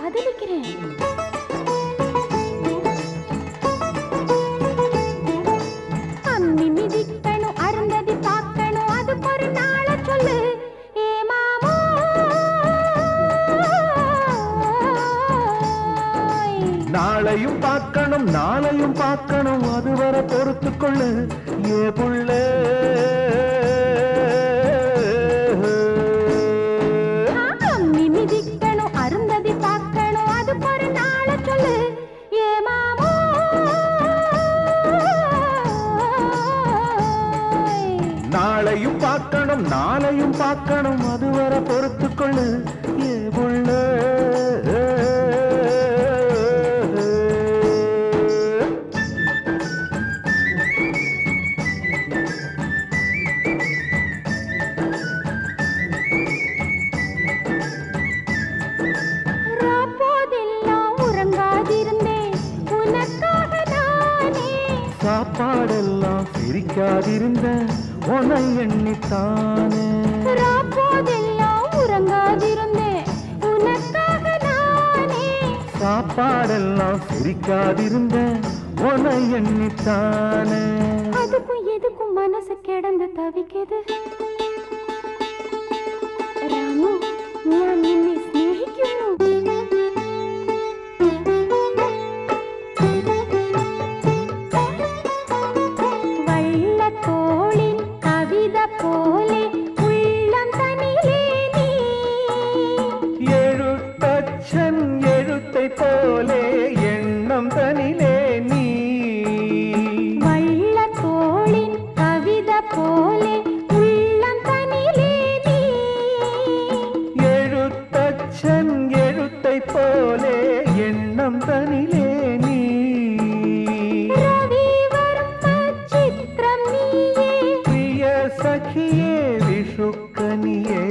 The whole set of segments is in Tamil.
காதலிக்கிறேன் அம்மி மிதிக்கணும் அருந்ததி பார்க்கணும் அதுக்கு ஒரு நாள சொல்லு ஏ மாமோ நாளையும் பார்க்கணும் நாளையும் பார்க்கணும் அதுவரை பொறுத்து கொள்ளு ஏ புள்ள அம்மி மிதிக்கணும் அருந்ததி பார்க்கணும் அதுக்கு ஒரு நாள சொல்லு ஏ மாமோ நாளையும் பார்க்கணும் நாளையும் பார்க்கணும் அதுவரை பொறுத்து கொள்ளு ஏ புள்ள ராப்போதெல்லாம் உறங்காதிருந்தேன் உனக்காக நானே சாப்பாடெல்லாம் சிரிக்காதிருந்த உனை எண்ணித்தானே ராப்போதெல்லாம் உறங்காதிருந்தேன் உனக்காக நானே சாப்பாடெல்லாம் சிரிக்காதிருந்த உனை எண்ணித்தானே அதுக்கும் எதுக்கும் மனசு கிடந்து தவிக்குது രാമു ഞാൻ നിന്നെ സ്നേഹിക്കുന്നു വള്ളത്തോളിൻ കവിത പോലെ ഉള്ളം തനിലേ നീ எழுத்தச்சன் எழுத்தை போலே எண்ணம் தனிலே நீ വള്ളത്തോളിൻ കവിത പോലെ ഉള്ളം തനിലേ നീ எழுத்தச்சன் எழுத்தை போலே எண்ணம் தனிலே நீ രവിവർമ്മ ചിത്രം നീയേ பிரிய சகியே விஷுக்கனியே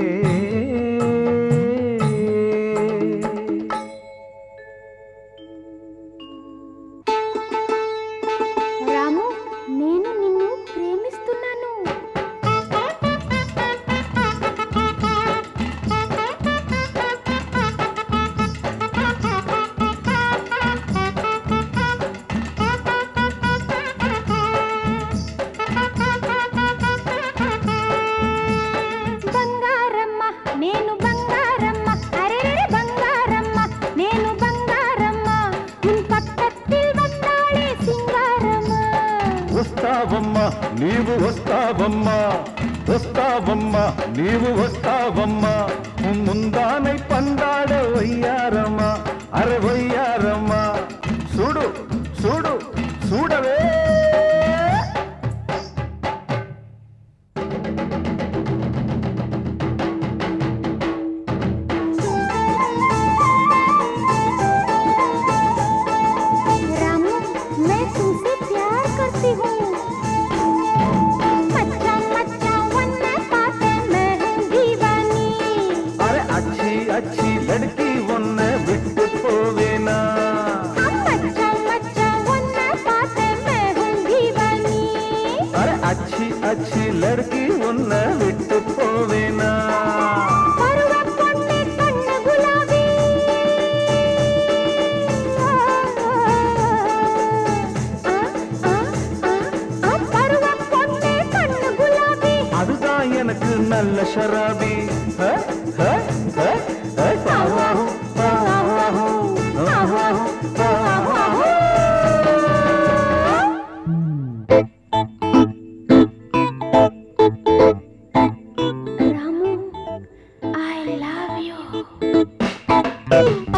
రాము నేను నిన్ను ప్రేమిస్తున్నాను బంగారమ్మ నేను బంగారమ్మ அரே బంగారమ్మ నేను బంగారమ్మ உன் பக்கத்தில் வந்தாளே சிங்காரம்மா వస్తావమ్మా నీవు వస్తావమ్మా వస్తావమ్మా నీవు వస్తావమ్మా ముందానై పందాడ వయ్యారమ్మా అరే వయ్యారమ్మా చూడు చూడు చూడవే रामू मैं तुमसे प्यार करती हूँ मच्चा मच्चा वन्ने पाते मैं हूँ दीवानी అరే అచ్చి అచ్చి లడ్కి ఉన్న విట్టు పోవేనా हम मच्चा मच्चा वन्ने पाते मैं हूँ दीवानी అరే అచ్చి అచ్చి లడ్కి ఉన్న విట్టు పోవేనా பருவ பொண்ணு கண்ணு குலாபி ஆ, ஆ, ஆ, ஆ, பருவ பொண்ணு கண்ணு குலாபி அதுதான் எனக்கு நல்ல ஷராபி ஹ, ஹ, ஹ, ஹ, பாவாஹு, பாவாஹு, பாவாஹு, பாவாஹு. Ramu, I love you.